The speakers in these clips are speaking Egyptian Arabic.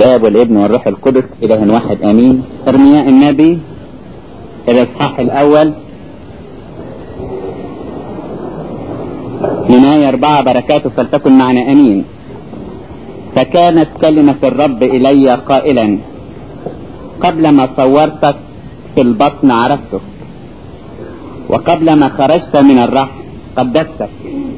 الآب والابن والروح القدس إله واحد آمين إرمياء النبي الإصحاح الأول من آية أربعة بركاته فلتكن معنا آمين فكانت كلمة الرب إلي قائلا قبل ما صورتك في البطن عرفتك وقبل ما خرجت من الرحم قدستك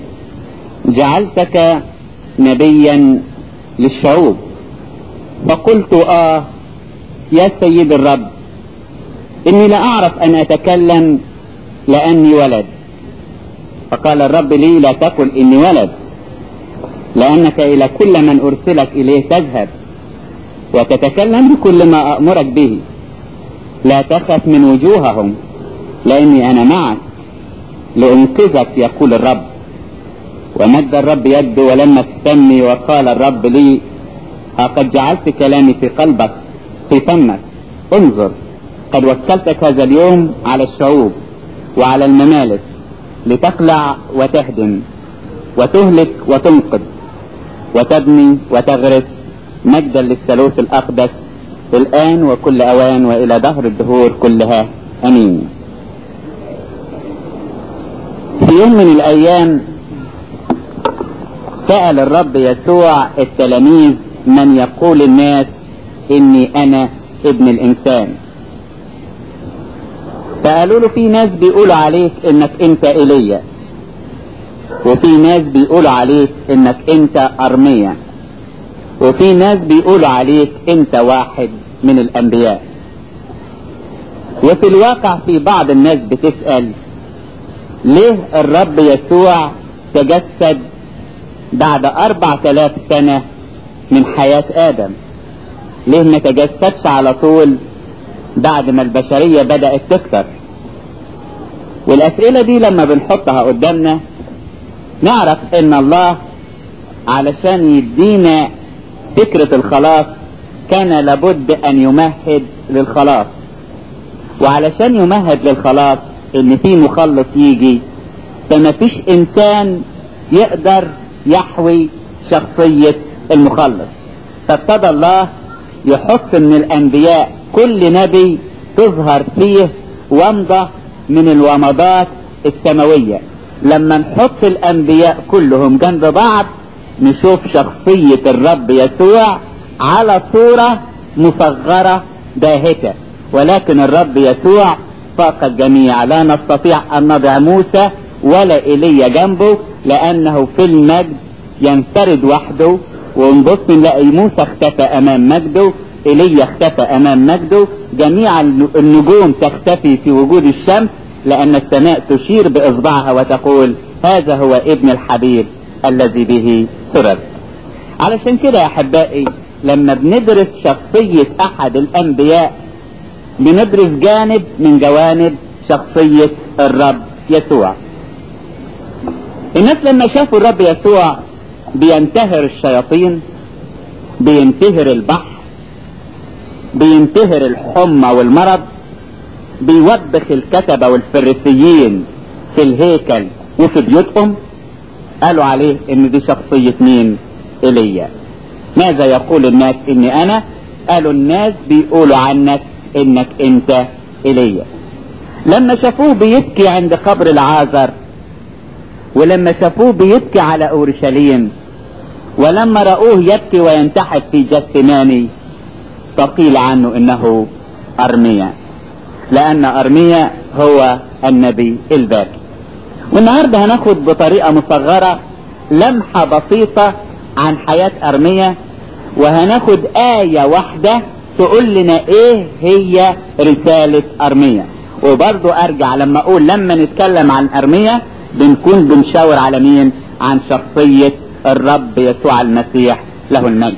جعلتك نبيا للشعوب فقلت آه يا سيد الرب إني لا أعرف أن أتكلم لأني ولد فقال الرب لي لا تقل إني ولد لأنك إلى كل من أرسلك إليه تذهب وتتكلم بكل ما أأمرك به لا تخف من وجوههم لأني أنا معك لأنقذك يقول الرب ومد الرب يده ولما تسمي وقال الرب لي ها قد جعلت كلامي في قلبك في فمك انظر قد وكلتك هذا اليوم على الشعوب وعلى الممالك لتقلع وتهدم وتهلك وتنقذ وتبني وتغرس مجدا للثالوث الأقدس الآن وكل أوان وإلى دهر الدهور كلها أمين في يوم من الأيام سأل الرب يسوع التلاميذ من يقول الناس إني أنا ابن الإنسان فقالوا له في ناس بيقولوا عليك إنك أنت إيليا وفي ناس بيقولوا عليك إنك أنت أرميا وفي ناس بيقولوا عليك أنت واحد من الأنبياء وفي الواقع في بعض الناس بتسأل ليه الرب يسوع تجسد بعد أربع تلاف سنة من حياة آدم ليه ما تجسدش على طول بعد ما البشرية بدأت تكتر والأسئلة دي لما بنحطها قدامنا نعرف ان الله علشان يدينا فكرة الخلاص كان لابد ان يمهد للخلاص وعلشان يمهد للخلاص ان في مخلص يجي فما فيش انسان يقدر يحوي شخصية المخلص فابتدى الله يحط من الانبياء كل نبي تظهر فيه ومضة من الومضات السماوية لما نحط الانبياء كلهم جنب بعض نشوف شخصية الرب يسوع على صورة مصغرة باهتة ولكن الرب يسوع فاق الجميع لا نستطيع ان نضع موسى ولا ايليا جنبه لانه في المجد ينفرد وحده ونبص نلاقي موسى اختفى امام مجده ايليا اختفى امام مجده جميع النجوم تختفي في وجود الشمس لأن السماء تشير بإصبعها وتقول هذا هو ابن الحبيب الذي به سرر علشان كده يا أحبائي لما بندرس شخصية أحد الأنبياء بندرس جانب من جوانب شخصية الرب يسوع الناس لما شافوا الرب يسوع بينتهر الشياطين بينتهر البحر بينتهر الحمى والمرض بيوبخ الكتبة والفريسيين في الهيكل وفي بيوتهم قالوا عليه ان دي شخصية مين ايليا ماذا يقول الناس اني انا قالوا الناس بيقولوا عنك انك انت ايليا لما شافوه بيبكي عند قبر العازر ولما شافوه بيبكي على اورشليم ولما رأوه يبكي وينتحب في جثماني فقيل عنه انه ارميا لأن أرميا هو النبي الباقي والنهاردة هناخد بطريقة مصغرة لمحة بسيطة عن حياة أرميا وهناخد آية واحدة تقول لنا إيه هي رسالة أرميا وبرضو أرجع لما أقول لما نتكلم عن أرميا بنكون بنشاور على مين عن شخصية الرب يسوع المسيح له المجد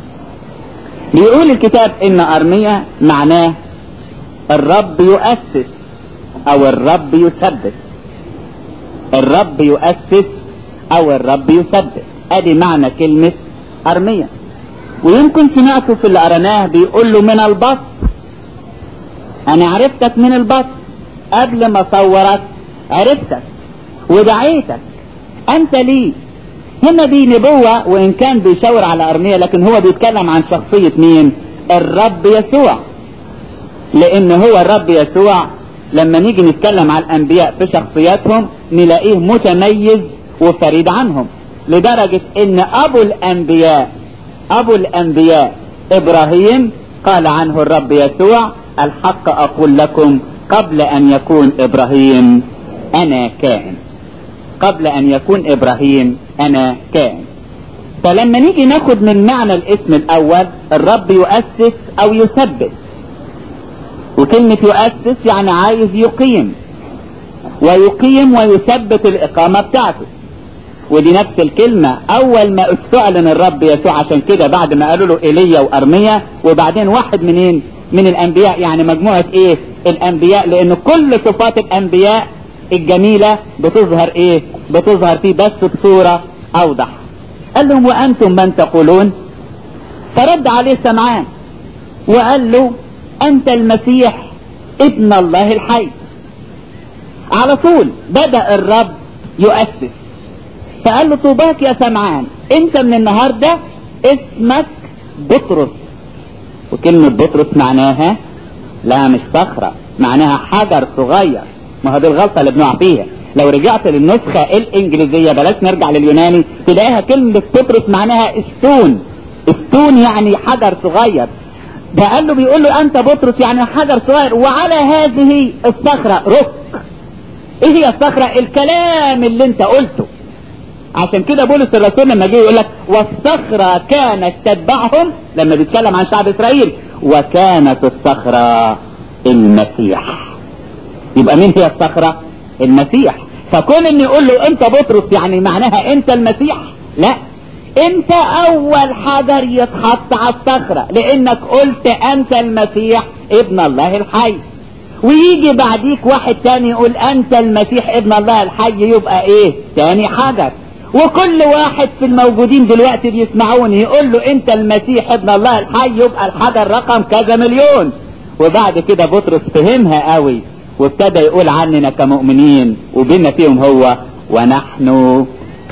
بيقول الكتاب إن أرميا معناه الرب يؤسس او الرب يثبت الرب يؤسس او الرب يثبت ادي معنى كلمة ارمية ويمكن سمعته في اللي قرناه بيقول له من البط انا عرفتك من البط قبل ما صورك عرفتك ودعيتك انت لي هنا دي نبوة وإن كان بيشاور على أرمية لكن هو بيتكلم عن شخصية مين الرب يسوع لأن هو الرب يسوع لما نيجي نتكلم على الأنبياء في شخصياتهم نلاقيه متميز وفريد عنهم لدرجة إن أبو الأنبياء أبو الأنبياء إبراهيم قال عنه الرب يسوع الحق أقول لكم قبل أن يكون إبراهيم أنا كائن قبل أن يكون إبراهيم أنا كائن فلما نيجي ناخد من معنى الاسم الأول الرب يؤسس أو يثبت وكلمة يؤسس يعني عايز يقيم ويقيم ويثبت الإقامة بتاعته ودي نفس الكلمة أول ما استعلن الرب يسوع عشان كده بعد ما قالوا له إيليا وأرميا وبعدين واحد منين من الأنبياء يعني مجموعة إيه الأنبياء لأن كل صفات الأنبياء الجميلة بتظهر إيه بتظهر فيه بس بصورة أوضح قال لهم وأنتم من تقولون فرد عليه سمعان وقال له أنت المسيح ابن الله الحي على طول بدأ الرب يؤسس فقال له طوباك يا سمعان انت من النهارده اسمك بطرس وكلمة بطرس معناها لا مش صخرة معناها حجر صغير ما هو دي الغلطة اللي بنقع فيها لو رجعت للنسخة الإنجليزية بلاش نرجع لليوناني تلاقيها كلمة بطرس معناها استون استون يعني حجر صغير ده قال له بيقول له أنت بطرس يعني حجر صغير وعلى هذه الصخرة رك ايه هي الصخرة الكلام اللي انت قلته عشان كده بولس الرسول لما جه يقول لك والصخرة كانت تتبعهم لما بيتكلم عن شعب اسرائيل وكانت الصخرة المسيح يبقى مين هي الصخرة المسيح فكون ان يقول له انت بطرس يعني معناها انت المسيح لا انت اول حجر يتحط على الصخرة لانك قلت انت المسيح ابن الله الحي ويجي بعديك واحد تاني يقول انت المسيح ابن الله الحي يبقى ايه تاني حجر وكل واحد في الموجودين دلوقتي بيسمعوني يقول له انت المسيح ابن الله الحي يبقى الحجر رقم كذا مليون وبعد كده بطرس فهمها قوي وابتدى يقول عننا كمؤمنين وبما فيهم هو ونحن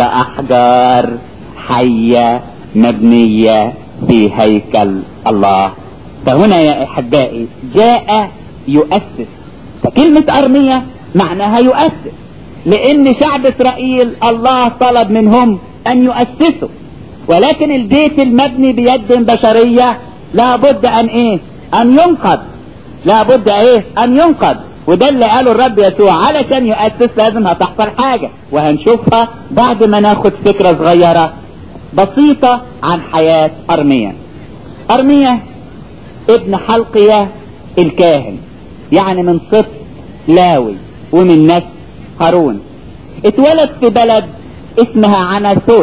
كأحجار حية مبنية في هيكل الله فهنا يا احبائي جاء يؤسس فكلمة ارمية معناها يؤسس لان شعب اسرائيل الله طلب منهم ان يؤسسوا ولكن البيت المبني بيد بشرية لابد ان ايه ان ينقض لابد ايه ان ينقض وده اللي قاله الرب يسوع علشان يؤسس لازم هتحصل حاجة وهنشوفها بعد ما ناخد فكرة صغيرة بسيطة عن حياة ارميا ارميا ابن حلقية الكاهن يعني من صف لاوي ومن نسل هارون اتولد في بلد اسمها عناثوس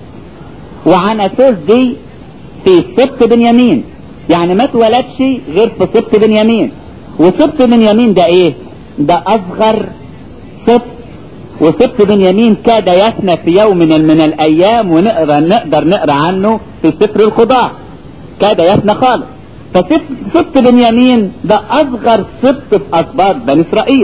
وعناثوس دي في سبط بنيامين يعني ما اتولدش غير في سبط بنيامين وسبط بنيامين ده ايه ده اصغر سبط وسبط بنيامين كاد يفنى في يوم من الايام ونقرا نقدر نقرا عنه في سفر الخضاع كاد يفنى خالص فسبط بنيامين ده اصغر سبط في اسباط بني اسرائيل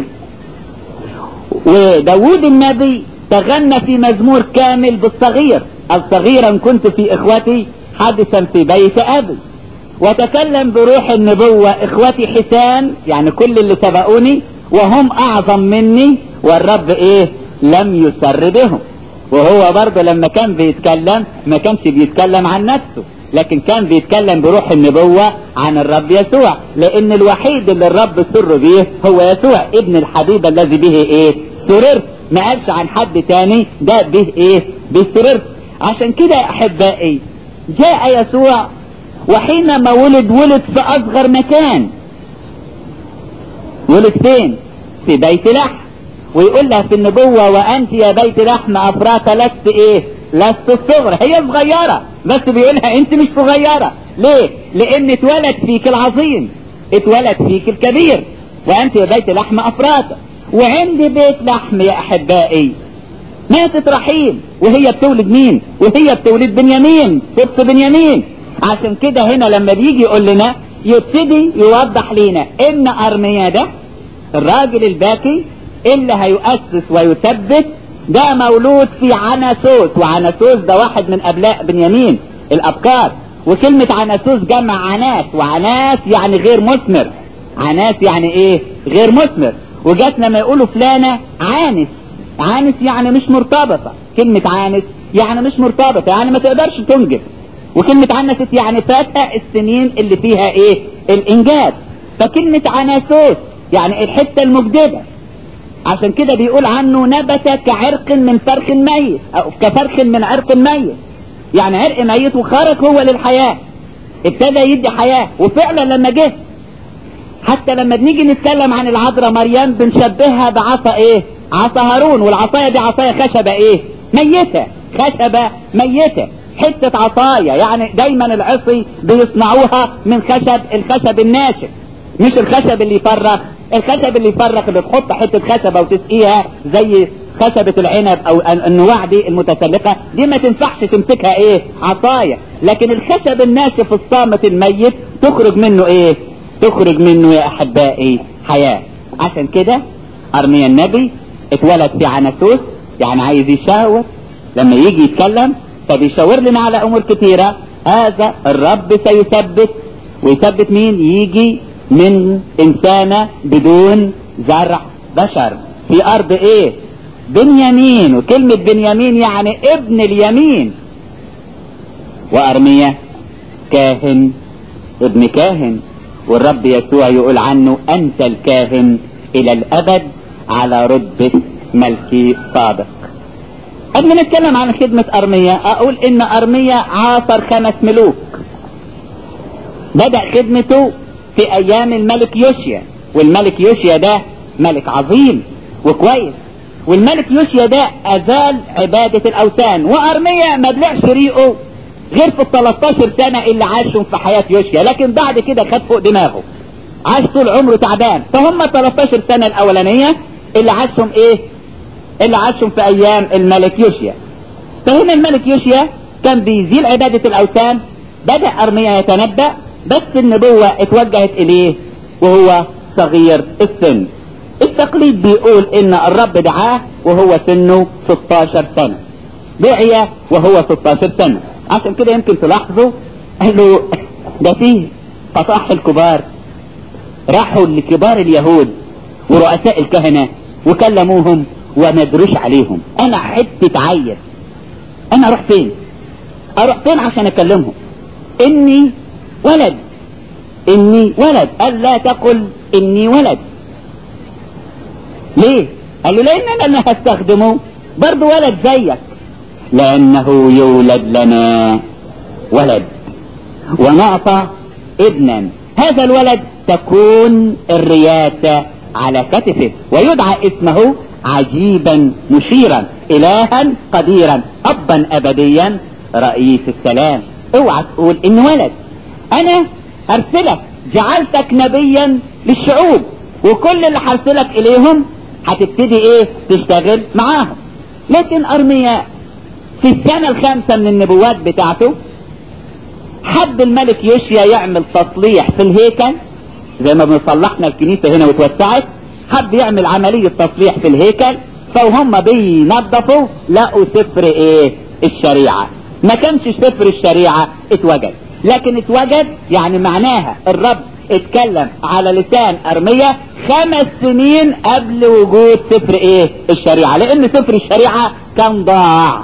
وداود النبي تغنى في مزمور كامل بالصغير الصغيرا كنت في اخوتي حادثا في بيت ابي وتكلم بروح النبوة اخوتي حسان يعني كل اللي سبقوني وهم اعظم مني والرب ايه لم يسر بهم وهو برضه لما كان بيتكلم ما كانش بيتكلم عن نفسه لكن كان بيتكلم بروح النبوة عن الرب يسوع لان الوحيد اللي الرب سر به هو يسوع ابن الحبيب الذي به ايه سررت ما قالش عن حد تاني ده به ايه به سررت عشان كده يا احبائي جاء يسوع وحينما ولد ولد في اصغر مكان ولد فين في بيت لحم ويقول لها في النبوة وانت يا بيت لحم افراط لست ايه لست الصغرى هي صغيرة بس بيقولها انت مش صغيرة ليه لان اتولد فيك العظيم اتولد فيك الكبير وانت يا بيت لحم افراط وعند بيت لحم يا احبائي ماتت رحيل وهي بتولد مين وهي بتولد بنيامين سبط بنيامين عشان كده هنا لما بيجي يقول لنا يبتدي يوضح لنا ان ارميا ده الراجل الباكي اللي هيؤسس ويثبت ده مولود في عناسوس وعناسوس ده واحد من ابناء بنيامين الابكار وكلمة عناسوس جمع عناس وعناس يعني غير مثمر عناس يعني ايه غير مثمر وجات لما يقولوا فلانة عانس عانس يعني مش مرتبطة كلمة عانس يعني مش مرتبطة يعني ما تقدرش تنجب وكلمة عنست يعني فاتها السنين اللي فيها ايه الانجاب فكلمة عناسوس يعني الحتة المجدبة عشان كده بيقول عنه نبت كعرق من فرخ ميت او كفرخ من عرق ميت يعني عرق ميت وخرج هو للحياة ابتدى يدي حياة وفعلا لما جه حتى لما بنيجي نتكلم عن العذراء مريم بنشبهها بعصا ايه عصا هارون والعصاية دي عصاية خشبة ايه ميتة خشبة ميتة حتة عصاية يعني دايما العصي بيصنعوها من خشب الخشب الناشف مش الخشب اللي يفرخ الخشب اللي يفرخ اللي تحط حتة خشبة وتسقيها زي خشبة العنب او النواع دي المتسلقة دي ما تنفعش تمسكها ايه عصاية لكن الخشب الناشف الصامت الميت تخرج منه ايه تخرج منه يا احبائي حياة عشان كده ارميا النبي اتولد في عناسوس يعني عايز يشاور لما يجي يتكلم فبيشاور لنا على امور كثيرة هذا الرب سيثبت ويثبت مين يجي من انسانة بدون زرع بشر في ارض ايه بنيامين وكلمة بنيامين يعني ابن اليمين وارمية كاهن ابن كاهن والرب يسوع يقول عنه انت الكاهن الى الابد على رتبة ملكي صادق قبل ما نتكلم عن خدمة ارمية اقول ان ارمية عاصر خمس ملوك بدأ خدمته في ايام الملك يوشيا والملك يوشيا ده ملك عظيم وكويس والملك يوشيا ده ازال عبادة الاوثان وارميا ما بلعش ريقه غير في ال 13 سنة اللي عاشهم في حياة يوشيا لكن بعد كده خد فوق دماغه عاش طول عمره تعبان فهم 13 سنة الاولانية اللي عاشهم ايه اللي عاشهم في ايام الملك يوشيا فهنا الملك يوشيا كان بيزيل عبادة الاوثان بدأ ارميا يتنبأ بس النبوة اتوجهت اليه وهو صغير السن التقليد بيقول ان الرب دعاه وهو سنه 16 سنة دعي وهو 16 سنة عشان كده يمكن تلاحظوا قال له ده فيه فصاح الكبار راحوا لكبار اليهود ورؤساء الكهنة وكلموهم وما دروش عليهم انا حتة عير انا اروح فين اروح فين عشان اكلمهم اني ولد اني ولد قال لا تقل اني ولد ليه قال له لان انا اللي هستخدمه برضه ولد زيك لانه يولد لنا ولد ونعطى ابنا هذا الولد تكون الرياسة على كتفه ويدعى اسمه عجيبا مشيرا الها قديرا ابا ابديا رئيس السلام اوعى تقول ان ولد انا ارسلك جعلتك نبيا للشعوب وكل اللي هرسلك اليهم هتبتدي ايه تشتغل معاهم لكن ارميا في السنة الخامسة من النبوات بتاعته حب الملك يوشيا يعمل تصليح في الهيكل زي ما بنصلحنا الكنيسة هنا واتوسعت حب يعمل عملية تصليح في الهيكل فوهم بينظفوا لقوا سفر ايه الشريعة ما كانش سفر الشريعة اتوجد لكن اتوجد يعني معناها الرب اتكلم على لسان ارمية خمس سنين قبل وجود سفر ايه الشريعة لان سفر الشريعة كان ضاع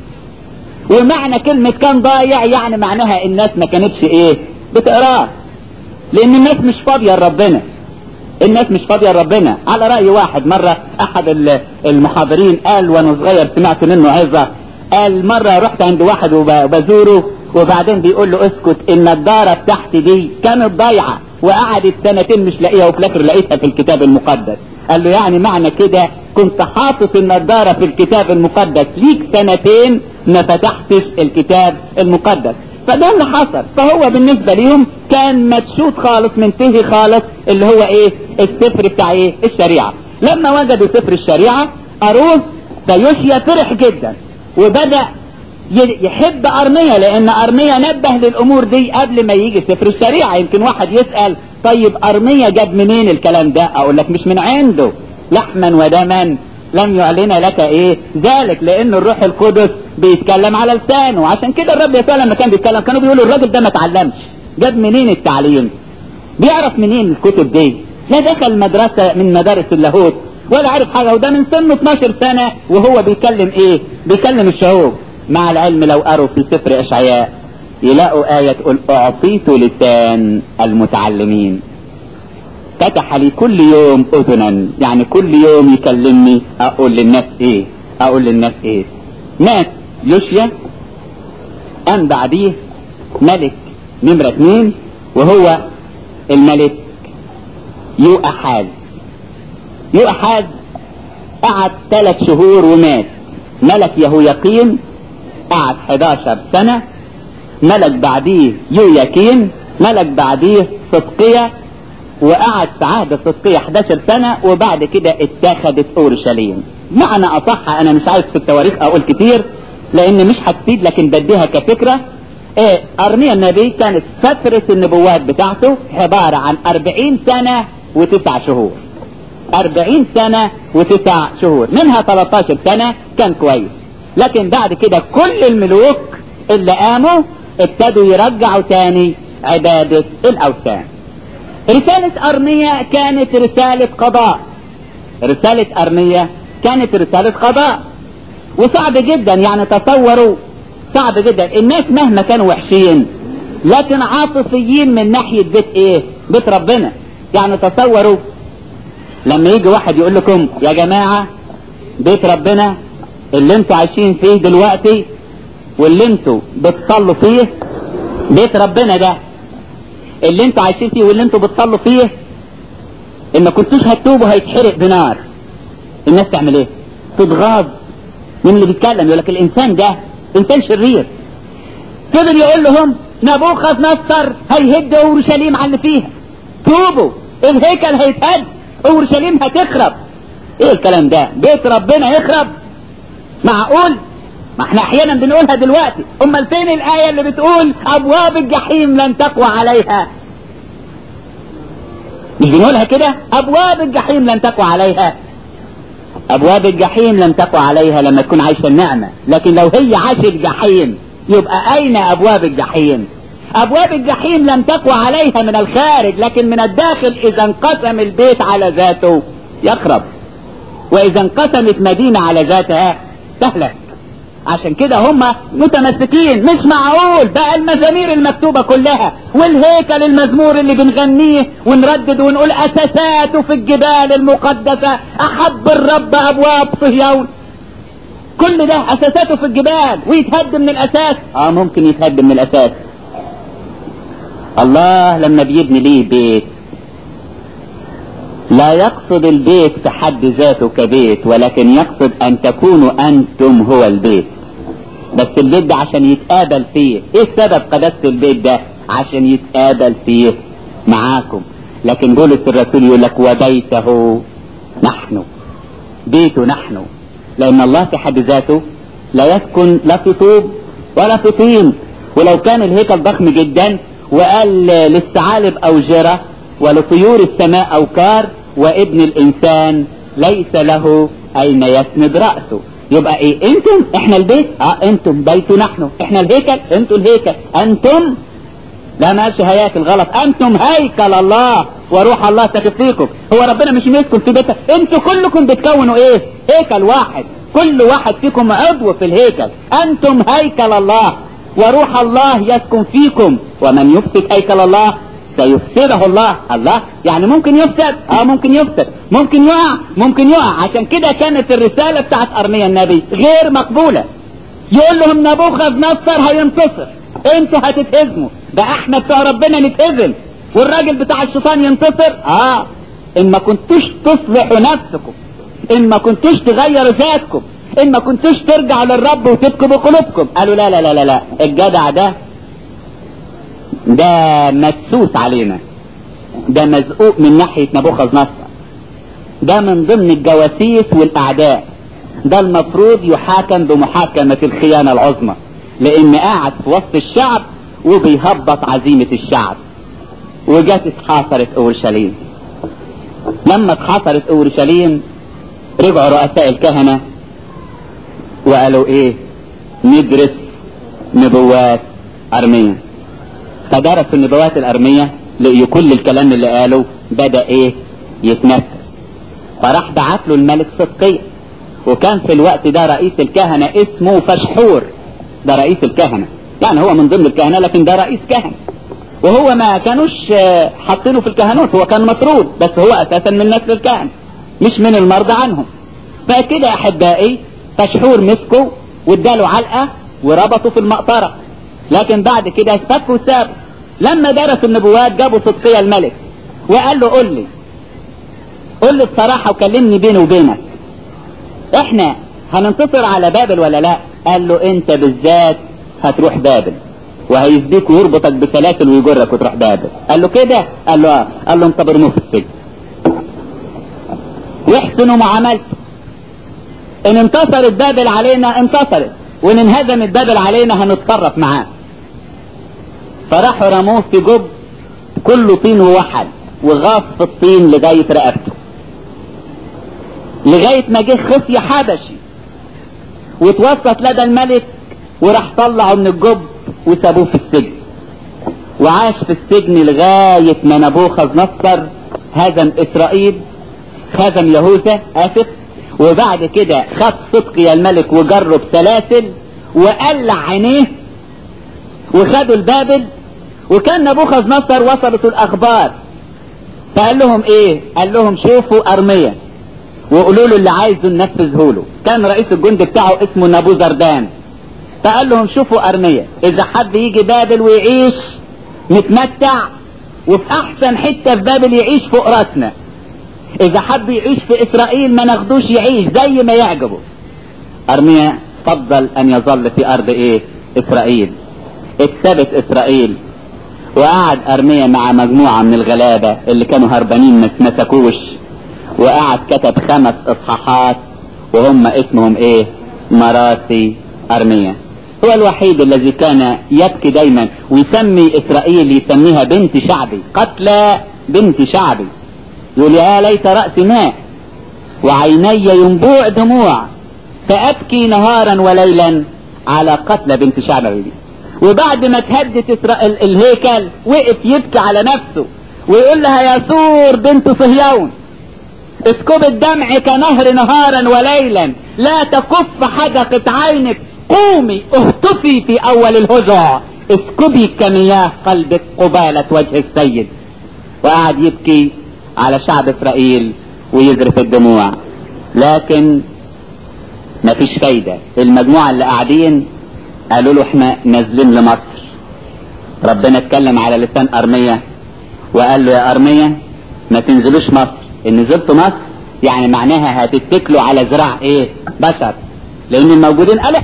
ومعنى كلمة كان ضايع يعني معناها الناس ما كانتش ايه بتقراه لان الناس مش فاضية لربنا الناس مش فاضية لربنا على رأي واحد مرة احد المحاضرين قال وانا صغير سمعت منه عظة قال مرة رحت عند واحد وبزوره وبعدين بيقول له اسكت النضارة بتاعتي دي كانت ضايعة وقعدت سنتين مش لاقيها وفي الاخر لقيتها في الكتاب المقدس قال له يعني معنى كده كنت حاطط النضارة في الكتاب المقدس ليك سنتين ما فتحتش الكتاب المقدس فده اللي حصل فهو بالنسبة ليهم كان مدشوط خالص منتهي خالص اللي هو ايه السفر بتاع ايه الشريعة لما وجدوا سفر الشريعة قروه فيوشيا فرح جدا وبدأ يحب ارميا لان ارميا نبه للامور دي قبل ما يجي سفر الشريعة يمكن واحد يسأل طيب ارميا جاب منين الكلام ده اقول لك مش من عنده لحما ودما لم يعلن لك ايه ذلك لان الروح القدس بيتكلم على لسانه عشان كده الرب يسوع لما كان بيتكلم كانوا بيقولوا الراجل ده ما اتعلمش جاب منين التعليم بيعرف منين الكتب دي لا دخل مدرسة من مدارس اللاهوت ولا عارف حاجة وده من سنه 12 سنة وهو بيكلم ايه بيكلم الشعوب مع العلم لو قروا في سفر اشعياء يلاقوا آية تقول أعطيت لسان المتعلمين فتح لي كل يوم أذنا يعني كل يوم يكلمني أقول للناس إيه أقول للناس إيه ناس يوشيا قام بعديه ملك نمرة اثنين وهو الملك يؤحاز يؤحاز قعد ثلاث شهور ومات ملك يهويقين قعد 11 سنة ملك بعديه يوياكين ملك بعديه صدقية وقعد في عهد صدقية 11 سنة وبعد كده اتخذت اورشليم معنى اصح انا مش عايز في التواريخ اقول كتير لان مش هتفيد لكن بديها كفكرة ايه ارميا النبي كانت فترة النبوات بتاعته عبارة عن 40 سنة وتسع شهور 40 سنة وتسع شهور منها 13 سنة كان كويس لكن بعد كده كل الملوك اللي قاموا ابتدوا يرجعوا تاني عبادة الأوثان رسالة أرمية كانت رسالة قضاء رسالة أرمية كانت رسالة قضاء وصعب جدا يعني تصوروا صعب جدا الناس مهما كانوا وحشين لكن عاطفيين من ناحية بيت ايه بيت ربنا يعني تصوروا لما يجي واحد يقول لكم يا جماعة بيت ربنا اللي انتوا عايشين فيه دلوقتي واللي انتوا بتصلوا فيه بيت ربنا ده اللي انتوا عايشين فيه واللي انتوا بتصلوا فيه ان ما كنتوش هتتوبوا هيتحرق بنار الناس تعمل ايه تتغاظ من اللي بيتكلم يقول لك الانسان ده انسان شرير فضل يقول لهم نبوخذ نصر هيهد اورشليم على اللي فيها توبوا الهيكل هيتهد اورشليم هتخرب ايه الكلام ده بيت ربنا يخرب معقول ما احنا احيانا بنقولها دلوقتي امال فين الايه اللي بتقول ابواب الجحيم لن تقوى عليها مش بنقولها كده ابواب الجحيم لن تقوى عليها ابواب الجحيم لن تقوى عليها لما تكون عايشه النعمه لكن لو هي عاشت جحيم يبقى اين ابواب الجحيم ابواب الجحيم لم تقوى عليها من الخارج لكن من الداخل اذا انقسم البيت على ذاته يخرب واذا انقسمت مدينه على ذاتها تهلك عشان كده هم متمسكين مش معقول بقى المزامير المكتوبة كلها والهيكل المزمور اللي بنغنيه ونردد ونقول اساساته في الجبال المقدسة احب الرب ابواب صهيون كل ده اساساته في الجبال ويتهد من الاساس اه ممكن يتهد من الاساس الله لما بيبني ليه بيت لا يقصد البيت في حد ذاته كبيت ولكن يقصد ان تكونوا انتم هو البيت بس البيت ده عشان يتقابل فيه ايه سبب قداسة البيت ده عشان يتقابل فيه معاكم لكن بولس الرسول يقول لك وبيته نحن بيته نحن لان الله في حد ذاته لا يسكن لا في طوب ولا في طين ولو كان الهيكل ضخم جدا وقال للثعالب اوجره ولطيور السماء أوكار وابن الإنسان ليس له أين يسند رأسه يبقى ايه انتم احنا البيت اه انتم بيت نحن احنا الهيكل انتم الهيكل انتم لا ما قالش هياكل غلط انتم هيكل الله وروح الله ساكن فيكم هو ربنا مش يسكن في بيتك انتوا كلكم بتكونوا ايه هيكل واحد كل واحد فيكم عضو في الهيكل انتم هيكل الله وروح الله يسكن فيكم ومن يفسد هيكل الله سيفسده الله الله يعني ممكن يفسد اه ممكن يفسد ممكن يقع ممكن يقع عشان كده كانت الرسالة بتاعت ارميا النبي غير مقبولة يقول لهم نبوخذ نصر هينتصر انتوا هتتهزموا ده احنا بتوع ربنا نتهزم والراجل بتاع الشيطان ينتصر اه ان ما كنتوش تصلحوا نفسكم ان ما كنتوش تغيروا ذاتكم ان ما كنتوش ترجعوا للرب وتبكوا بقلوبكم قالوا لا لا لا لا لا الجدع ده ده مدسوس علينا ده مزقوق من ناحية نبوخذ نصر ده من ضمن الجواسيس والأعداء ده المفروض يحاكم بمحاكمة الخيانة العظمى لأن قاعد في وسط الشعب وبيهبط عزيمة الشعب وجت اتحاصرت أورشليم لما اتحاصرت أورشليم رجعوا رؤساء الكهنة وقالوا ايه ندرس نبوات ارمية فدرسوا النبوات الارمية لقيوا كل الكلام اللي قاله بدأ ايه يتنفذ فراح بعت له الملك صدقية وكان في الوقت ده رئيس الكهنة اسمه فشحور ده رئيس الكهنة يعني هو من ضمن الكهنة لكن ده رئيس كهنة وهو ما كانوش حاطينه في الكهنوت هو كان مطرود بس هو اساسا من نسل الكهنة مش من المرضى عنهم فكده يا احبائي فشحور مسكه واداله علقة وربطه في المقطرة لكن بعد كده فك وساب لما درسوا النبوات جابوا صدقية الملك وقال له قول لي قول لي بصراحة وكلمني بيني وبينك احنا هننتصر على بابل ولا لا قال له انت بالذات هتروح بابل وهيسبيك ويربطك بسلاسل ويجرك وتروح بابل قال له كده قال له اه قال له انت برموه في السجن واحسنوا معاملته ان انتصرت بابل علينا انتصرت وان انهزمت بابل علينا هنتصرف معاه فراحوا رموه في جب كله طين ووحل وغاص في الطين لغاية رقبته لغاية ما جه خصي حبشي واتوسط لدى الملك وراح طلعه من الجب وسابوه في السجن وعاش في السجن لغاية ما نبوخذ نصر هزم اسرائيل هزم يهوذا اسف وبعد كده خد صدقي الملك وجره بسلاسل وقلع عينيه وخدوا البابل وكان نبوخذ نصر وصلت الاخبار فقال لهم ايه قال لهم شوفوا ارمية وقولوا له اللي عايزه ننفذه له كان رئيس الجند بتاعه اسمه نبو زردان فقال لهم شوفوا ارمية اذا حد يجي بابل ويعيش نتمتع وفي احسن حتة في بابل يعيش فوق راسنا اذا حب يعيش في اسرائيل ما ناخدوش يعيش زي ما يعجبه ارميا فضل ان يظل في ارض ايه اسرائيل اكسبت اسرائيل وقعد ارميا مع مجموعة من الغلابة اللي كانوا هربانين ما مسكوش وقعد كتب خمس اصحاحات وهم اسمهم ايه مراسي ارميا هو الوحيد الذي كان يبكي دايما ويسمي اسرائيل يسميها بنت شعبي قتلى بنت شعبي يقول يا ليت رأسي ماء وعيني ينبوع دموع فأبكي نهارا وليلا على قتل بنت شعبي وبعد ما تهدت إسرائيل الهيكل وقف يبكي على نفسه ويقول لها يا سور بنت صهيون اسكب الدمع كنهر نهارا وليلا لا تكف حدقة عينك قومي اهتفي في اول الهزع اسكبي كمياه قلبك قبالة وجه السيد وقعد يبكي على شعب اسرائيل ويذرف الدموع لكن مفيش فايدة المجموعة اللي قاعدين قالوا له احنا نازلين لمصر ربنا اتكلم على لسان ارمية وقال له يا ارمية ما تنزلوش مصر ان نزلتوا مصر يعني معناها هتتكلوا على ذراع ايه بشر لان الموجودين قالوا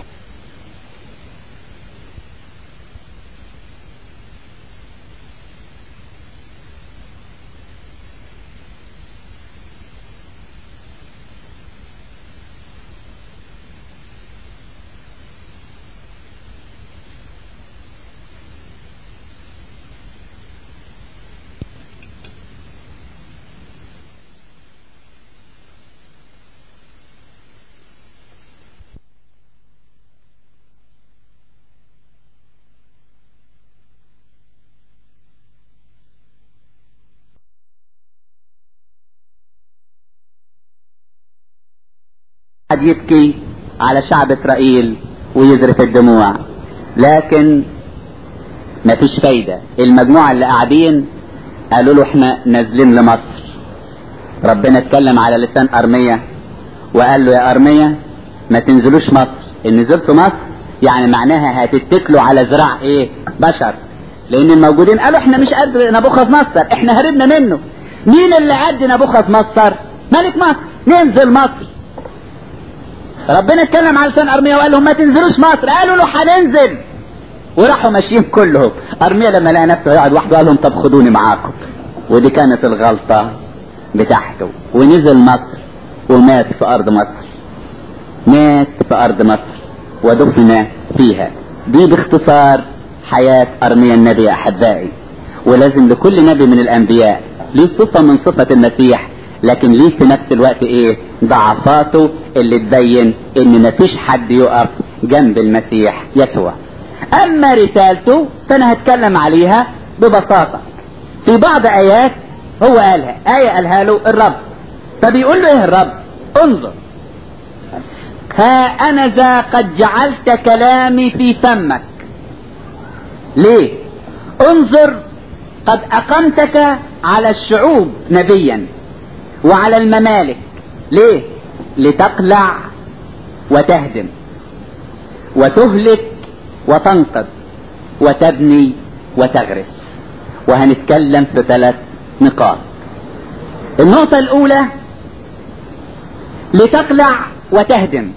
قاعد يبكي على شعب اسرائيل ويذرف الدموع لكن مفيش فايدة المجموعة اللي قاعدين قالوا له احنا نازلين لمصر ربنا اتكلم على لسان ارمية وقال له يا ارمية ما تنزلوش مصر ان نزلتوا مصر يعني معناها هتتكلوا على ذراع ايه بشر لان الموجودين قالوا احنا مش قد نبوخذ نصر احنا هربنا منه مين اللي قد نبوخذ نصر ملك مصر ننزل مصر ربنا اتكلم على لسان ارميا وقال لهم ما تنزلوش مصر قالوا له هننزل وراحوا ماشيين كلهم ارميا لما لقى نفسه يقعد وحده قال لهم طب خدوني معاكم ودي كانت الغلطة بتاعته ونزل مصر ومات في ارض مصر مات في ارض مصر ودفن فيها دي باختصار حياة ارميا النبي احبائي ولازم لكل نبي من الانبياء ليه صفة من صفة المسيح لكن ليه في نفس الوقت ايه ضعفاته اللي تبين ان مفيش حد يقف جنب المسيح يسوع اما رسالته فانا هتكلم عليها ببساطة في بعض ايات هو قالها اية قالها له الرب فبيقول له ايه الرب انظر ها انا ذا قد جعلت كلامي في فمك ليه انظر قد اقمتك على الشعوب نبيا وعلى الممالك ليه لتقلع وتهدم وتهلك وتنقض وتبني وتغرس وهنتكلم في ثلاث نقاط النقطة الأولى لتقلع وتهدم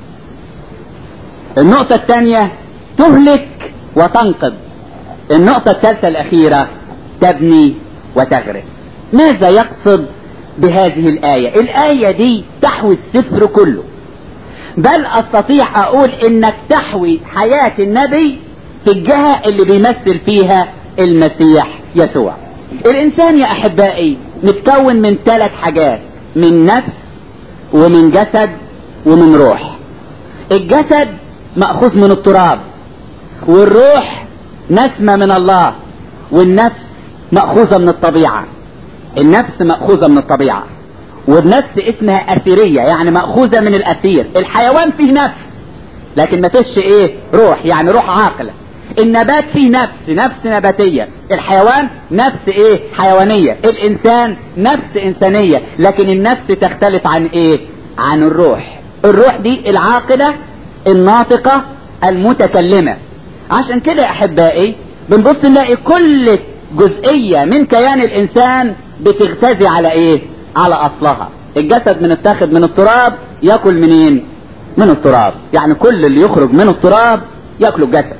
النقطة الثانية تهلك وتنقض النقطة الثالثة الأخيرة تبني وتغرس ماذا يقصد بهذه الآية الآية دي تحوي السفر كله بل أستطيع أقول إنك تحوي حياة النبي في الجهة اللي بيمثل فيها المسيح يسوع الإنسان يا أحبائي متكون من ثلاث حاجات من نفس ومن جسد ومن روح الجسد مأخوذ من التراب والروح نسمة من الله والنفس مأخوذة من الطبيعة النفس مأخوذة من الطبيعة والنفس اسمها أثيرية يعني مأخوذة من الأثير الحيوان فيه نفس لكن ما فيش ايه روح يعني روح عاقلة النبات فيه نفس نفس نباتية الحيوان نفس ايه حيوانية الانسان نفس انسانية لكن النفس تختلف عن ايه عن الروح الروح دي العاقلة الناطقة المتكلمة عشان كده يا احبائي بنبص نلاقي كل جزئية من كيان الانسان بتغتزي على ايه على اصلها الجسد من اتاخد من التراب ياكل منين من التراب يعني كل اللي يخرج من التراب ياكله الجسد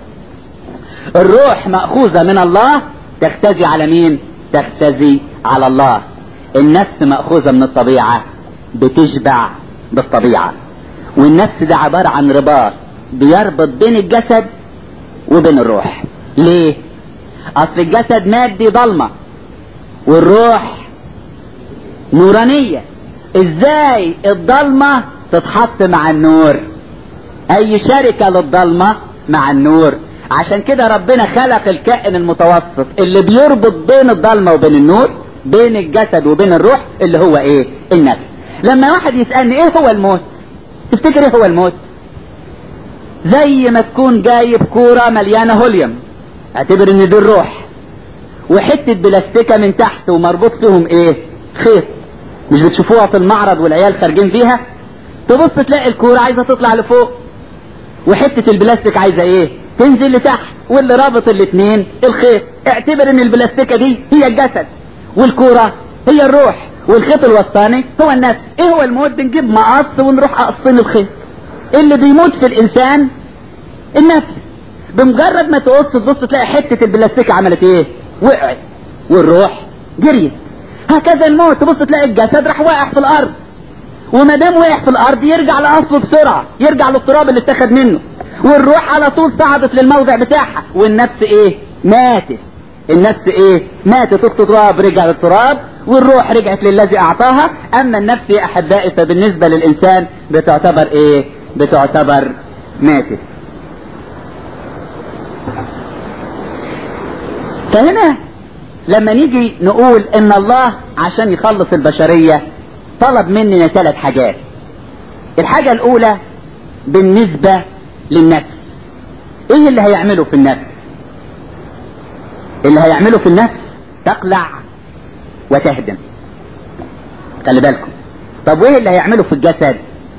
الروح مأخوذة من الله تختزي على مين تختزي على الله النفس مأخوذة من الطبيعة بتشبع بالطبيعة والنفس ده عبارة عن رباط بيربط بين الجسد وبين الروح ليه اصل الجسد مادي ضلمة والروح نورانية ازاي الضلمة تتحط مع النور اي شركة للضلمة مع النور عشان كده ربنا خلق الكائن المتوسط اللي بيربط بين الضلمة وبين النور بين الجسد وبين الروح اللي هو ايه النفس لما واحد يسألني ايه هو الموت تفتكر ايه هو الموت زي ما تكون جايب كورة مليانة هوليوم اعتبر ان دي الروح وحتة بلاستيكة من تحت ومربوط فيهم ايه خيط مش بتشوفوها في المعرض والعيال خارجين فيها تبص تلاقي الكورة عايزة تطلع لفوق وحتة البلاستيك عايزة ايه تنزل لتحت واللي رابط الاتنين الخيط اعتبر ان البلاستيكة دي هي الجسد والكورة هي الروح والخيط الوسطاني هو النفس ايه هو الموت بنجيب مقص ونروح قاصين الخيط اللي بيموت في الانسان النفس بمجرد ما تقص تبص تلاقي حتة البلاستيكة عملت ايه وقعت والروح جريت هكذا الموت تبص تلاقي الجسد راح واقع في الارض وما دام وقع في الارض يرجع لاصله بسرعه يرجع للتراب اللي اتخذ منه والروح على طول صعدت للموضع بتاعها والنفس ايه ماتت النفس ايه ماتت التراب رجع للتراب والروح رجعت للذي اعطاها اما النفس يا احبائي فبالنسبه للانسان بتعتبر ايه بتعتبر ماتت فهنا لما نيجي نقول ان الله عشان يخلص البشرية طلب مننا ثلاث حاجات الحاجة الاولى بالنسبة للنفس ايه اللي هيعمله في النفس اللي هيعمله في النفس تقلع وتهدم خلي بالكم طب وايه اللي هيعمله في الجسد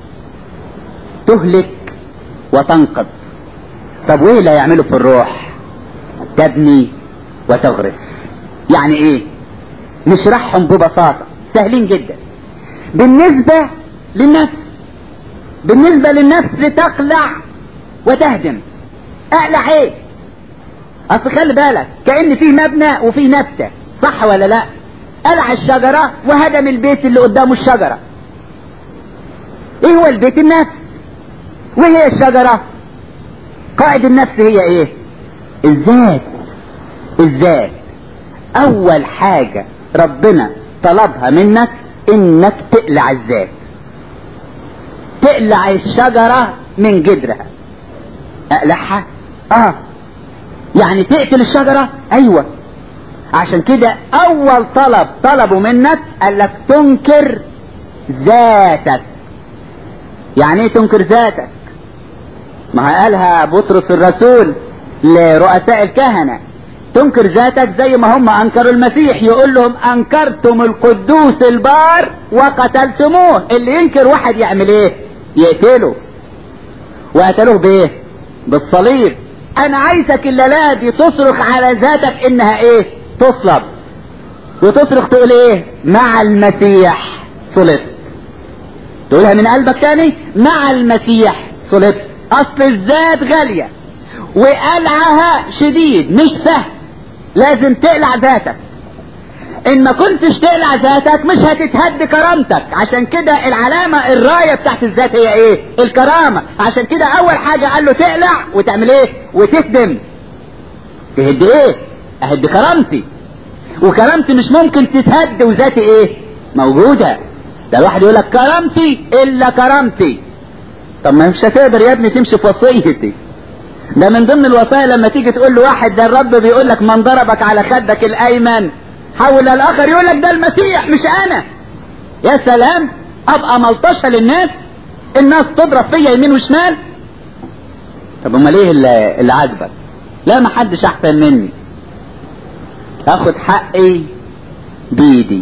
تهلك وتنقض طب وايه اللي هيعمله في الروح تبني وتغرس يعني ايه نشرحهم ببساطة سهلين جدا بالنسبة للنفس بالنسبة للنفس تقلع وتهدم اقلع ايه اصل خلي بالك كأن في مبنى وفي نبتة صح ولا لا قلع الشجرة وهدم البيت اللي قدامه الشجرة ايه هو البيت النفس وهي الشجرة قائد النفس هي ايه الذات الذات اول حاجة ربنا طلبها منك انك تقلع الذات تقلع الشجرة من جدرها اقلعها اه يعني تقتل الشجرة ايوه عشان كده اول طلب طلبوا منك قال لك تنكر ذاتك يعني ايه تنكر ذاتك ما قالها بطرس الرسول لرؤساء الكهنة تنكر ذاتك زي ما هم انكروا المسيح يقول لهم انكرتم القدوس البار وقتلتموه اللي ينكر واحد يعمل ايه يقتله وقتلوه بايه بالصليب انا عايزك الليلة دي تصرخ على ذاتك انها ايه تصلب وتصرخ تقول ايه مع المسيح صلبت تقولها من قلبك تاني مع المسيح صلبت اصل الذات غالية وقلعها شديد مش سهل لازم تقلع ذاتك ان ما كنتش تقلع ذاتك مش هتتهد كرامتك عشان كده العلامة الراية بتاعت الذات هي ايه الكرامة عشان كده اول حاجة قال له تقلع وتعمل ايه وتخدم تهد ايه اهد كرامتي وكرامتي مش ممكن تتهد وذاتي ايه موجودة ده الواحد يقول لك كرامتي الا كرامتي طب ما مش هتقدر يا ابني تمشي في وصيتي ده من ضمن الوصايا لما تيجي تقول له واحد ده الرب بيقول لك من ضربك على خدك الايمن حول الاخر يقول لك ده المسيح مش انا يا سلام ابقى ملطشه للناس الناس تضرب فيا يمين وشمال طب امال ايه اللي, اللي عاجبك لا ما حدش احسن مني اخد حقي بايدي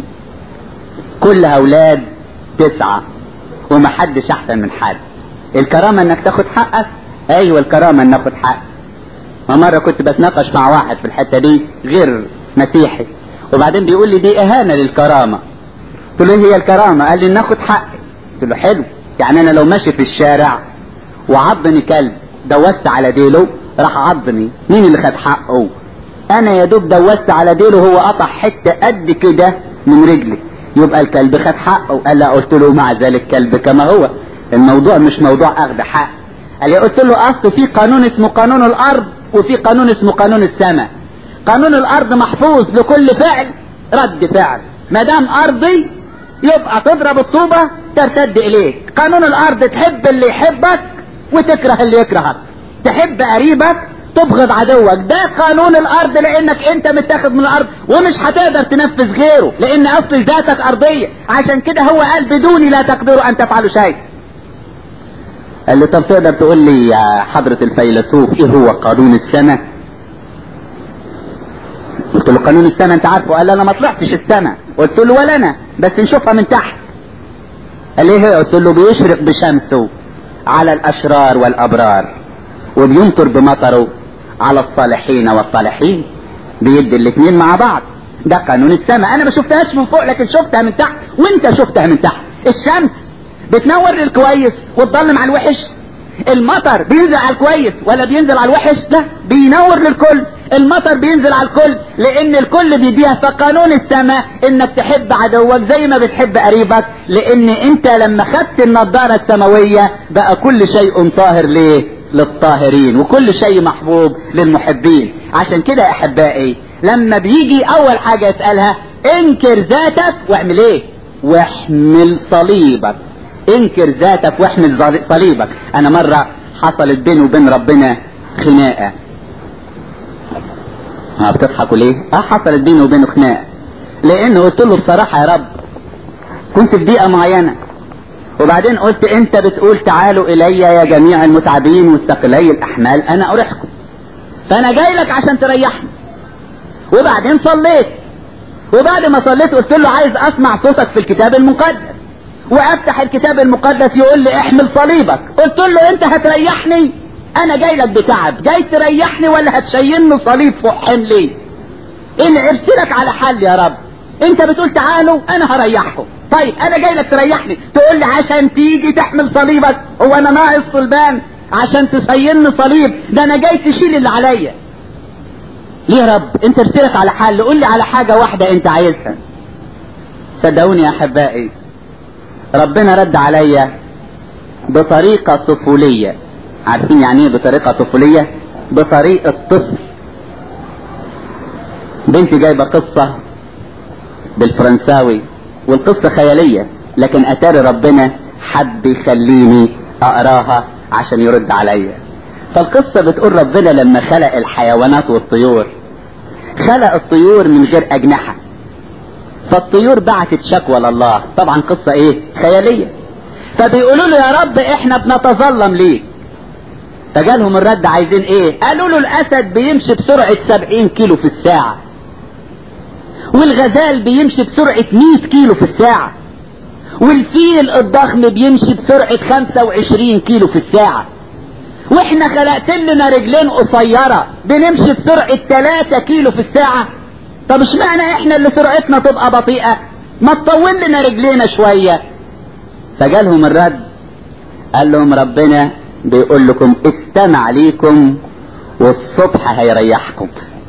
كل اولاد تسعة وما حدش احسن من حد الكرامة انك تاخد حقك ايوه الكرامة ان اخد حقك ومرة كنت بتناقش مع واحد في الحتة دي غير مسيحي وبعدين بيقول لي دي اهانة للكرامة قلت له هي الكرامة قال لي ناخد حقي قلت له حلو يعني انا لو ماشي في الشارع وعضني كلب دوست على ديله راح عضني مين اللي خد حقه انا يا دوب دوست على ديله هو قطع حتة قد كده من رجلي يبقى الكلب خد حقه قال لا قلت له مع ذلك كلب كما هو الموضوع مش موضوع اخذ حق قال لي قلت له اصل في قانون اسمه قانون الارض وفي قانون اسمه قانون السماء قانون الارض محفوظ لكل فعل رد فعل ما دام ارضي يبقى تضرب الطوبة ترتد اليك قانون الارض تحب اللي يحبك وتكره اللي يكرهك تحب قريبك تبغض عدوك ده قانون الارض لانك انت متاخد من الارض ومش هتقدر تنفذ غيره لان اصل ذاتك ارضية عشان كده هو قال بدوني لا تقدروا ان تفعلوا شيء قال لي طب تقدر تقول لي يا حضرة الفيلسوف ايه هو قانون السماء قلت له قانون السماء انت عارفه قال انا ما طلعتش السماء قلت له ولا انا بس نشوفها من تحت قال ايه قلت له بيشرق بشمسه على الاشرار والابرار وبيمطر بمطره على الصالحين والصالحين بيدي الاثنين مع بعض ده قانون السماء انا ما شفتهاش من فوق لكن شفتها من تحت وانت شفتها من تحت الشمس بتنور للكويس وتضلم على الوحش المطر بينزل على الكويس ولا بينزل على الوحش لا بينور للكل المطر بينزل على الكل لان الكل بيديها فقانون السماء انك تحب عدوك زي ما بتحب قريبك لان انت لما خدت النضارة السماوية بقى كل شيء طاهر ليه للطاهرين وكل شيء محبوب للمحبين عشان كده يا احبائي لما بيجي اول حاجة يسألها انكر ذاتك واعمل ايه واحمل صليبك انكر ذاتك واحمل صليبك انا مرة حصلت بيني وبين ربنا خناقة ها بتضحكوا ليه اه حصلت بيني وبينه خناقة لانه قلت له بصراحة يا رب كنت في بيئة معينة وبعدين قلت انت بتقول تعالوا الي يا جميع المتعبين والثقلي الاحمال انا اريحكم فانا جاي لك عشان تريحني وبعدين صليت وبعد ما صليت قلت له عايز اسمع صوتك في الكتاب المقدس وافتح الكتاب المقدس يقول لي احمل صليبك قلت له انت هتريحني انا جاي لك بتعب جاي تريحني ولا هتشيلني صليب فوق حملي ان ارسلك على حل يا رب انت بتقول تعالوا انا هريحكم طيب انا جاي لك تريحني تقول لي عشان تيجي تحمل صليبك هو انا ناقص صلبان عشان تشيلني صليب ده انا جاي تشيل اللي عليا ليه يا رب انت ارسلك على حل قول لي على حاجة واحدة انت عايزها صدقوني يا احبائي ربنا رد عليا بطريقة طفولية عارفين يعني ايه بطريقة طفولية بطريقة طفل بنتي جايبة قصة بالفرنساوي والقصة خيالية لكن اتاري ربنا حب يخليني اقراها عشان يرد عليا فالقصة بتقول ربنا لما خلق الحيوانات والطيور خلق الطيور من غير اجنحة فالطيور بعتت شكوى لله طبعا قصة ايه خيالية فبيقولوا له يا رب احنا بنتظلم ليك فجالهم الرد عايزين ايه قالوا له الاسد بيمشي بسرعة سبعين كيلو في الساعة والغزال بيمشي بسرعة مية كيلو في الساعة والفيل الضخم بيمشي بسرعة خمسة وعشرين كيلو في الساعة واحنا خلقت لنا رجلين قصيرة بنمشي بسرعة 3 كيلو في الساعة طب اشمعنى احنا اللي سرعتنا تبقى بطيئة ما تطول لنا رجلينا شوية فجالهم الرد قال لهم ربنا بيقول لكم استمع ليكم والصبح هيريحكم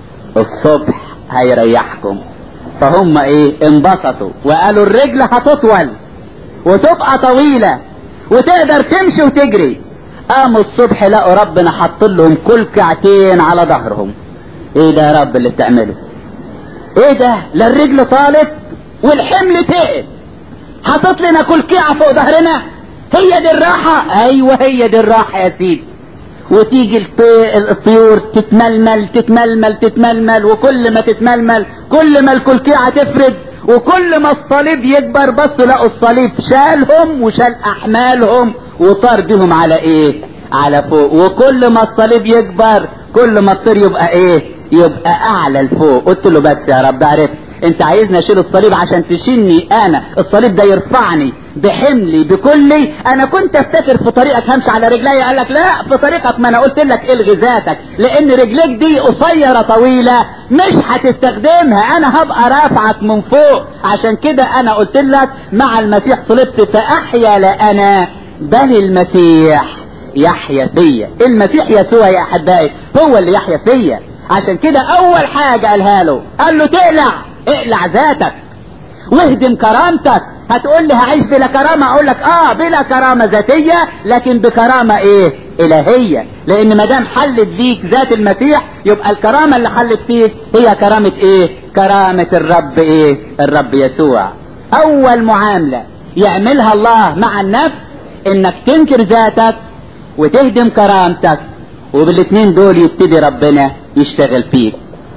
الصبح هيريحكم فهم ايه انبسطوا وقالوا الرجل هتطول وتبقى طويلة وتقدر تمشي وتجري قاموا الصبح لقوا ربنا حط لهم كل كعتين على ظهرهم ايه ده يا رب اللي بتعمله ايه ده لا الرجل طالت والحمل تقل حاطط لنا كل كيعة فوق ظهرنا هي دي الراحة ايوه هي دي الراحة يا سيدي وتيجي الطي... الطيور تتململ تتململ تتململ وكل ما تتململ كل ما الكلكيعة تفرد وكل ما الصليب يكبر بس لقوا الصليب شالهم وشال احمالهم وطار بيهم على ايه على فوق وكل ما الصليب يكبر كل ما الطير يبقى ايه يبقى اعلى لفوق قلت له بس يا رب عرفت انت عايزني اشيل الصليب عشان تشيلني انا الصليب ده يرفعني بحملي بكلي انا كنت افتكر في طريقك همشي على رجلي قال لك لا في طريقك ما انا قلت لك الغي ذاتك لان رجليك دي قصيره طويله مش هتستخدمها انا هبقى رافعك من فوق عشان كده انا قلت لك مع المسيح صلبت فاحيا لا انا بل المسيح يحيا فيا المسيح يسوع يا احبائي هو اللي يحيا فيا عشان كده اول حاجه قالها له قال له تقلع اقلع ذاتك واهدم كرامتك هتقول لي هعيش بلا كرامة اقول لك اه بلا كرامة ذاتية لكن بكرامة ايه الهية لان ما دام حلت فيك ذات المسيح يبقى الكرامة اللي حلت فيك هي كرامة ايه كرامة الرب ايه الرب يسوع اول معاملة يعملها الله مع النفس انك تنكر ذاتك وتهدم كرامتك وبالاثنين دول يبتدي ربنا يشتغل فيك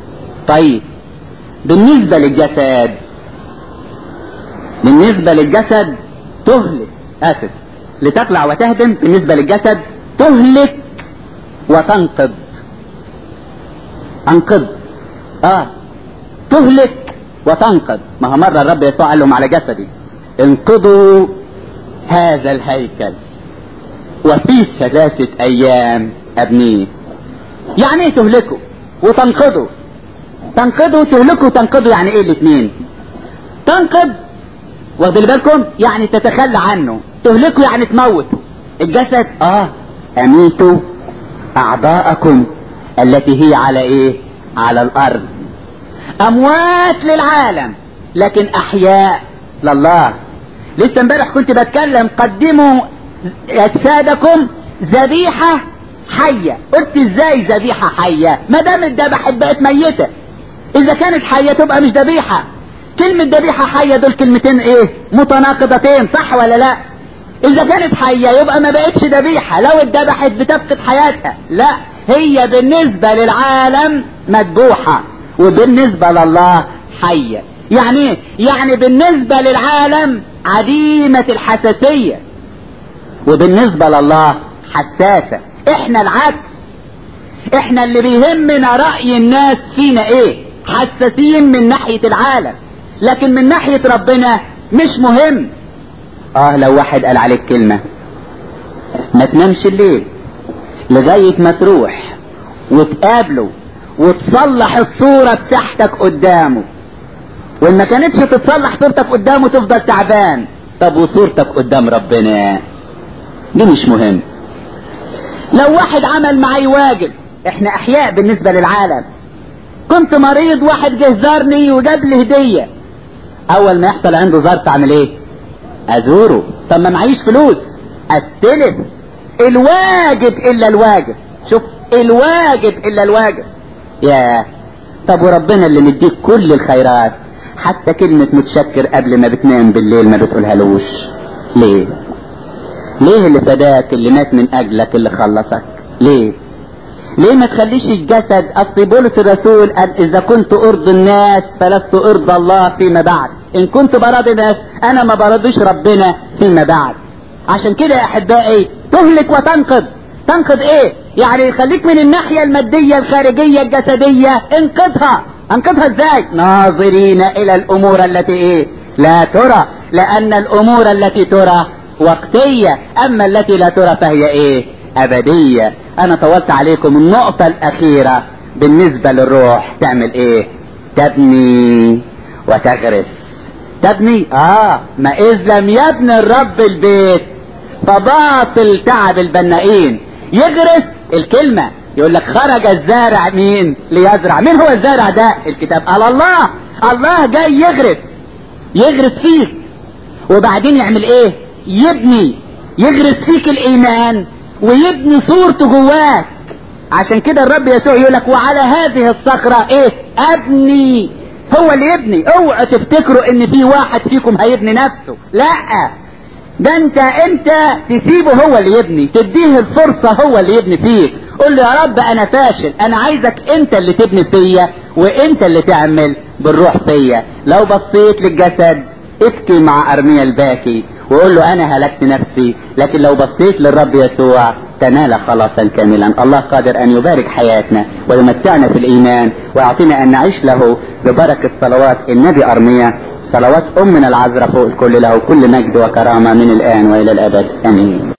طيب بالنسبة للجسد بالنسبة للجسد تهلك اسف لتقلع وتهدم بالنسبة للجسد تهلك وتنقض انقض اه تهلك وتنقض ما هو مرة الرب يسوع قال لهم على جسدي انقضوا هذا الهيكل وفي ثلاثة ايام ابنيه يعني ايه تهلكوا وتنقضوا تنقضوا تهلكوا تنقضوا يعني ايه الاثنين تنقض واخدين بالكم يعني تتخلى عنه تهلكوا يعني تموتوا الجسد اه اميتوا اعضاءكم التي هي على ايه على الارض اموات للعالم لكن احياء لله لسه امبارح كنت بتكلم قدموا اجسادكم ذبيحه حيه قلت ازاي ذبيحه حيه ما دام اتذبحت بقت ميته اذا كانت حيه تبقى مش ذبيحه كلمة ذبيحة حية دول كلمتين ايه متناقضتين صح ولا لا اذا كانت حية يبقى ما بقتش ذبيحة لو اتذبحت بتفقد حياتها لا هي بالنسبة للعالم مذبوحة وبالنسبة لله حية يعني ايه يعني بالنسبة للعالم عديمة الحساسية وبالنسبة لله حساسة احنا العكس احنا اللي بيهمنا رأي الناس فينا ايه حساسين من ناحية العالم لكن من ناحية ربنا مش مهم اه لو واحد قال عليك كلمة ما تنامش الليل لغاية ما تروح وتقابله وتصلح الصورة بتاعتك قدامه وان ما كانتش تتصلح صورتك قدامه تفضل تعبان طب وصورتك قدام ربنا دي مش مهم لو واحد عمل معي واجب احنا احياء بالنسبة للعالم كنت مريض واحد جه زارني وجاب لي هدية اول ما يحصل عنده ظرف اعمل ايه ازوره طب ما معيش فلوس استلف الواجب الا الواجب شوف الواجب الا الواجب يا طب وربنا اللي مديك كل الخيرات حتى كلمة متشكر قبل ما بتنام بالليل ما بتقولها لوش ليه ليه اللي فداك اللي مات من اجلك اللي خلصك ليه ليه ما تخليش الجسد اصل بولس الرسول قال اذا كنت ارضي الناس فلست ارضى الله فيما بعد ان كنت براضي الناس انا ما برضيش ربنا فيما بعد عشان كده يا احبائي تهلك وتنقذ تنقذ ايه يعني خليك من الناحية المادية الخارجية الجسدية انقذها انقذها ازاي ناظرين الى الامور التي ايه لا ترى لان الامور التي ترى وقتية اما التي لا ترى فهي ايه ابدية انا طولت عليكم النقطة الاخيرة بالنسبة للروح تعمل ايه تبني وتغرس تبني اه ما اذ لم يبني الرب البيت فباطل تعب البنائين يغرس الكلمة يقول لك خرج الزارع مين ليزرع مين هو الزارع ده الكتاب قال الله الله جاي يغرس يغرس فيك وبعدين يعمل ايه يبني يغرس فيك الايمان ويبني صورته جواك عشان كده الرب يسوع يقول لك وعلى هذه الصخرة ايه ابني هو اللي يبني اوعوا تفتكروا ان في واحد فيكم هيبني نفسه لا ده انت انت تسيبه هو اللي يبني تديه الفرصة هو اللي يبني فيك قول له يا رب انا فاشل انا عايزك انت اللي تبني فيا وانت اللي تعمل بالروح فيا لو بصيت للجسد ابكي مع ارميا الباكي وقول له انا هلكت نفسي لكن لو بصيت للرب يسوع تنال خلاصا كاملا الله قادر ان يبارك حياتنا ويمتعنا في الايمان ويعطينا ان نعيش له ببركة صلوات النبي ارميا صلوات امنا العذراء فوق الكل له كل مجد وكرامة من الان والى الابد امين